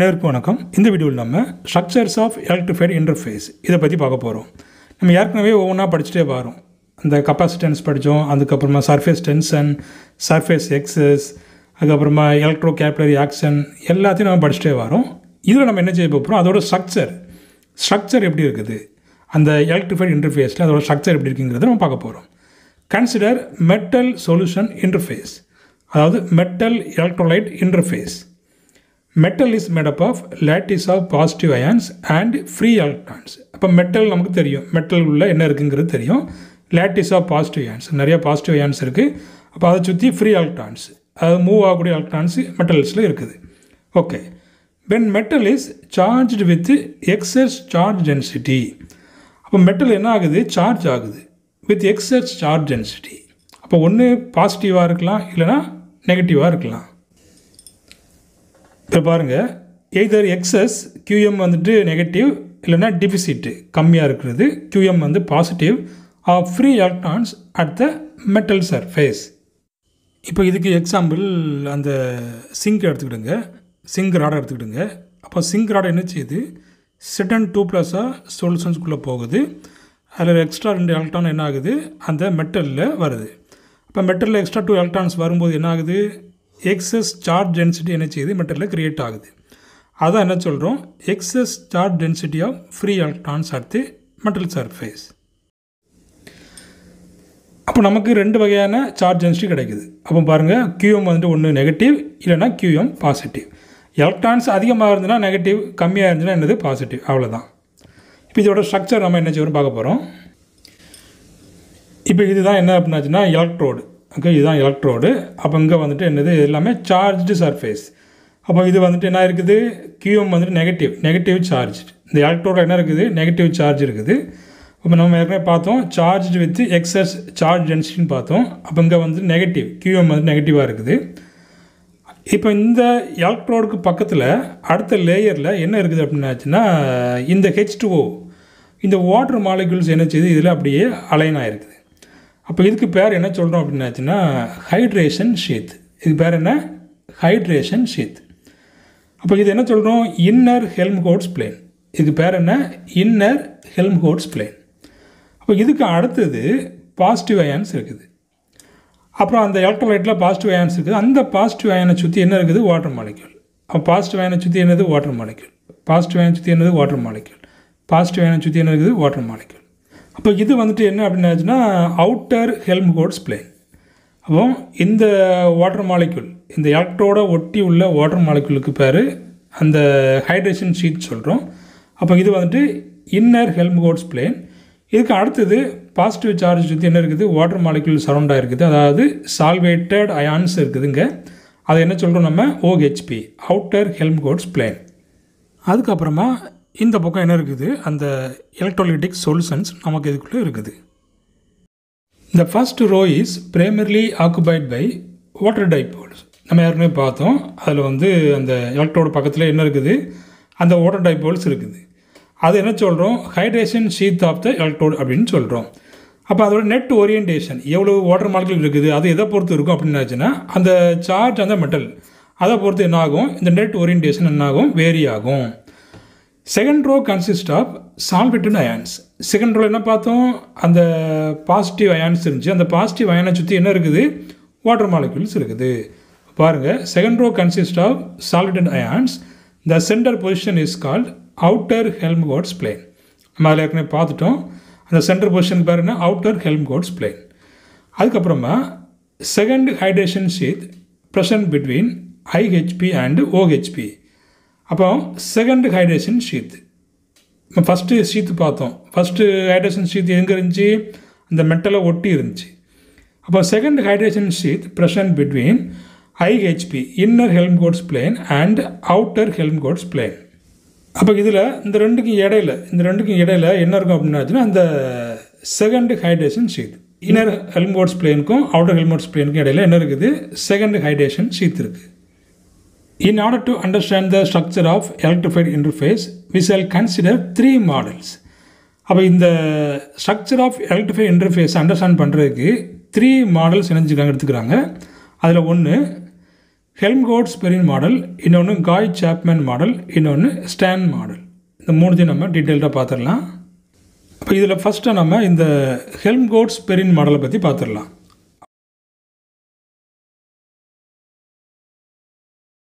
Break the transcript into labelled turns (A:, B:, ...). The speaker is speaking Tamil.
A: அனைவருக்கும் வணக்கம் இந்த வீடியோவில் நம்ம ஸ்ட்ரக்சர்ஸ் ஆஃப் எலக்ட்ரிஃபைடு இன்டர்ஃபேஸ் இதை பற்றி பார்க்க போகிறோம் நம்ம ஏற்கனவே ஒவ்வொன்றா படிச்சுட்டே வரோம் அந்த கப்பாசிட்டன்ஸ் படித்தோம் அதுக்கப்புறமா சர்ஃபேஸ் டென்ஷன் சர்ஃபேஸ் எக்ஸஸ் அதுக்கப்புறமா எலக்ட்ரோ கேப்லரி ஆக்ஷன் எல்லாத்தையும் நம்ம படிச்சுட்டே வரோம் இதில் நம்ம என்ன செய்ய போகிறோம் அதோட ஸ்ட்ரக்சர் ஸ்ட்ரக்சர் எப்படி இருக்குது அந்த எலக்ட்ரிஃபைடு இன்டர்ஃபேஸில் அதோட ஸ்ட்ரக்சர் எப்படி இருக்குங்கிறத நம்ம பார்க்க போகிறோம் கன்சிடர் மெட்டல் சொல்யூஷன் இன்டர்ஃபேஸ் அதாவது metal electrolyte interface metal is made up of lattice of positive ions and free electrons அப்போ மெட்டல் நமக்கு தெரியும் மெட்டல் உள்ள என்ன இருக்குங்கிறது தெரியும் லேட்டிஸ் ஆஃப் பாசிட்டிவ் அயான்ஸ் நிறைய பாசிட்டிவ் அயான்ஸ் இருக்குது அப்போ அதை சுற்றி ஃப்ரீ எலக்ட்ரான்ஸ் அதாவது மூவ் ஆகக்கூடிய எலக்ட்ரான்ஸ் மெட்டல்ஸில் இருக்குது okay when metal is charged with excess charge density அப்போ மெட்டல் என்ன ஆகுது சார்ஜ் ஆகுது வித் எக்ஸஸ் சார்ஜ் டென்சிட்டி அப்போ ஒன்று பாசிட்டிவாக இருக்கலாம் இல்லைனா நெகட்டிவாக இருக்கலாம் இப்போ பாருங்கள் எய்தர் எக்ஸஸ் QM வந்துட்டு நெகட்டிவ் இல்லைனா டிஃபிசிட்டு கம்மியாக இருக்கிறது QM வந்து positive of free electrons at the metal surface இப்போ இதுக்கு எக்ஸாம்பிள் அந்த சிங்க் எடுத்துக்கிடுங்க சிங்க் ராடை எடுத்துக்கிடுங்க அப்போ சிங்க் ராடை என்ன செய்யுது செட்டன் டூ ப்ளஸ்ஸாக சொல்யூஷன்ஸ்குள்ளே போகுது அதில் எக்ஸ்ட்ரா ரெண்டு எலக்ட்ரான் என்ன ஆகுது அந்த மெட்டலில் வருது அப்போ மெட்டலில் எக்ஸ்ட்ரா டூ எலக்ட்ரான்ஸ் வரும்போது என்ன ஆகுது எக்ஸஸ் சார்ஜ் டென்சிட்டி என்ன செய்யுது மெட்டலில் கிரியேட் ஆகுது அதான் என்ன சொல்கிறோம் excess charge density of free electrons at the metal surface அப்போ நமக்கு ரெண்டு வகையான சார்ஜ் டென்சிட்டி கிடைக்குது அப்போ பாருங்கள் QM வந்துட்டு ஒன்று நெகட்டிவ் இல்லைனா QM பாசிட்டிவ் எலக்ட்ரான்ஸ் அதிகமாக இருந்ததுன்னா நெகட்டிவ் கம்மியாக இருந்துச்சுன்னா என்னது பாசிட்டிவ் அவ்வளோதான் இப்போ இதோட ஸ்ட்ரக்சர் நம்ம என்ன செய்யணும் பார்க்க போகிறோம் இப்போ இதுதான் என்ன அப்படின்னாச்சுன்னா எலக்ட்ரோடு ஓகே இதுதான் எலக்ட்ரோடு அப்போ இங்கே வந்துட்டு என்னது எல்லாமே சார்ஜ்டு சர்ஃபேஸ் அப்போ இது வந்துட்டு என்ன இருக்குது QM வந்துட்டு நெகட்டிவ் நெகட்டிவ் சார்ஜ் இந்த எலக்ட்ரோட என்ன இருக்குது நெகட்டிவ் சார்ஜ் இருக்குது இப்போ நம்ம ஏற்கனவே பார்த்தோம் சார்ஜ் வித் எக்ஸஸ் சார்ஜ் டென்சிட்டின்னு பார்த்தோம் அப்போ இங்கே வந்து நெகட்டிவ் QM வந்து நெகட்டிவாக இருக்குது இப்போ இந்த எலக்ட்ரோடுக்கு பக்கத்தில் அடுத்த லேயரில் என்ன இருக்குது அப்படின்னாச்சுன்னா இந்த ஹெச் இந்த வாட்டர் மாலிகுல்ஸ் என்ன செய்யுது இதில் அப்படியே அலைன் ஆகிருக்குது அப்போ இதுக்கு பேர் என்ன சொல்கிறோம் அப்படின்னாச்சுன்னா ஹைட்ரேஷன் ஷீத் இதுக்கு பேர் என்ன ஹைட்ரேஷன் ஷீத் அப்போ இது என்ன சொல்கிறோம் இன்னர் ஹெல்ம்ஹோட்ஸ் பிளேன் இதுக்கு பேர் என்ன இன்னர் ஹெல்ம்ஹோட்ஸ் பிளேன் அப்போ இதுக்கு அடுத்தது பாசிட்டிவ் அயான்ஸ் இருக்குது அப்புறம் அந்த எலக்ட்ரோலைட்டில் பாசிட்டிவ் அயான்ஸ் இருக்குது அந்த பாசிட்டிவ் அயனை சுற்றி என்ன இருக்குது வாட்டர் மாலிக்யூல் அப்போ பாசிட்டிவ் அயனை சுற்றி என்னது வாட்டர் மாலிக்யூல் பாசிட்டிவ் அயனை சுற்றி என்னது வாட்டர் மாலிக்யூல் பாசிட்டிவ் அயனை சுற்றி என்ன இருக்குது வாட்டர் மாலிக்யூல் அப்போ இது வந்துட்டு என்ன அப்படின்னாச்சுன்னா அவுட்டர் ஹெல்ம்ஹோட்ஸ் பிளேன் அப்போ இந்த வாட்டர் மாலிக்யூல் இந்த எலக்ட்ரோட ஒட்டி உள்ள வாட்டர் மாலிக்யூலுக்கு பேர் அந்த ஹைட்ரேஷன் ஷீட் சொல்கிறோம் அப்போ இது வந்துட்டு இன்னர் ஹெல்ம்ஹோட்ஸ் பிளேன் இதுக்கு அடுத்தது பாசிட்டிவ் சார்ஜ் சுற்றி என்ன இருக்குது வாட்டர் மாலிக்யூல் சரௌண்டாக இருக்குது அதாவது சால்வேட்டட் அயான்ஸ் இருக்குதுங்க அதை என்ன சொல்கிறோம் நம்ம ஓஹெச்பி அவுட்டர் ஹெல்ம்ஹோட்ஸ் பிளேன் அதுக்கப்புறமா இந்த பக்கம் என்ன இருக்குது அந்த எலக்ட்ரோலிட்டிக் சொல்யூஷன்ஸ் நமக்கு இதுக்குள்ளே இருக்குது இந்த first row is primarily occupied by water dipoles நம்ம ஏற்கனவே பார்த்தோம் அதில் வந்து அந்த எலக்ட்ரோட பக்கத்தில் என்ன இருக்குது அந்த வாட்டர் டைபோல்ஸ் இருக்குது அது என்ன சொல்கிறோம் hydration sheath of the electrode அப்படின்னு சொல்கிறோம் அப்போ அதோட நெட் ஓரியன்டேஷன் எவ்வளோ வாட்டர் மாலிகுல் இருக்குது அது எதை பொறுத்து இருக்கும் அப்படின்னாச்சுன்னா அந்த சார்ஜ் அந்த மெட்டல் அதை பொறுத்து என்ன ஆகும் இந்த நெட் ஓரியன்டேஷன் என்ன ஆகும் வேரி ஆகும் second row consist of solvated ions second ரோவில் என்ன பார்த்தோம் அந்த பாசிட்டிவ் அயான்ஸ் இருந்துச்சு அந்த பாசிட்டிவ் அயானை சுற்றி என்ன இருக்குது வாட்டர் மாலிகுல்ஸ் இருக்குது பாருங்கள் second row consist of solvated ions the centre position is called outer Helmholtz plane நம்ம அதில் ஏற்கனவே பார்த்துட்டோம் அந்த சென்டர் பொசிஷன் பேர் என்ன அவுட்டர் ஹெல்ம்கோட்ஸ் பிளேன் அதுக்கப்புறமா second hydration sheath present between IHP and OHP அப்போ செகண்ட் ஹைட்ரேஷன் ஷீத் நம்ம ஃபஸ்ட்டு ஷீத்து பார்த்தோம் ஃபஸ்ட்டு ஹைட்ரேஷன் ஷீத் எங்கே இருந்துச்சு அந்த மெட்டலை ஒட்டி இருந்துச்சு அப்போ second hydration sheath present between IHP inner Helmholtz plane and outer Helmholtz plane அப்போ இதில் இந்த ரெண்டுக்கும் இடையில இந்த ரெண்டுக்கும் இடையில என்ன இருக்கும் அப்படின்னாச்சுன்னா அந்த second hydration sheath inner Helmholtz பிளேனுக்கும் அவுட்டர் ஹெல்ம்கோட்ஸ் பிளேனுக்கும் இடையில என்ன இருக்குது செகண்ட் ஹைட்ரேஷன் ஷீத் இருக்குது In order to understand the structure of electrified interface, we shall consider three models. அப்போ இந்த structure of electrify interface understand பண்ணுறதுக்கு த்ரீ மாடல்ஸ் இணைஞ்சிருக்காங்க எடுத்துக்கிறாங்க அதில் ஒன்று ஹெல்ம்கோட்ஸ் பெரின் மாடல் இன்னொன்று காய் சாப்மேன் மாடல் இன்னொன்று ஸ்டான் மாடல் இந்த மூணுத்தையும் நம்ம டீட்டெயில்டாக பார்த்துடலாம் அப்போ இதில் ஃபஸ்ட்டு நம்ம இந்த ஹெல்ம்கோட்ஸ் பெரின் மாடலை பற்றி பார்த்துடலாம்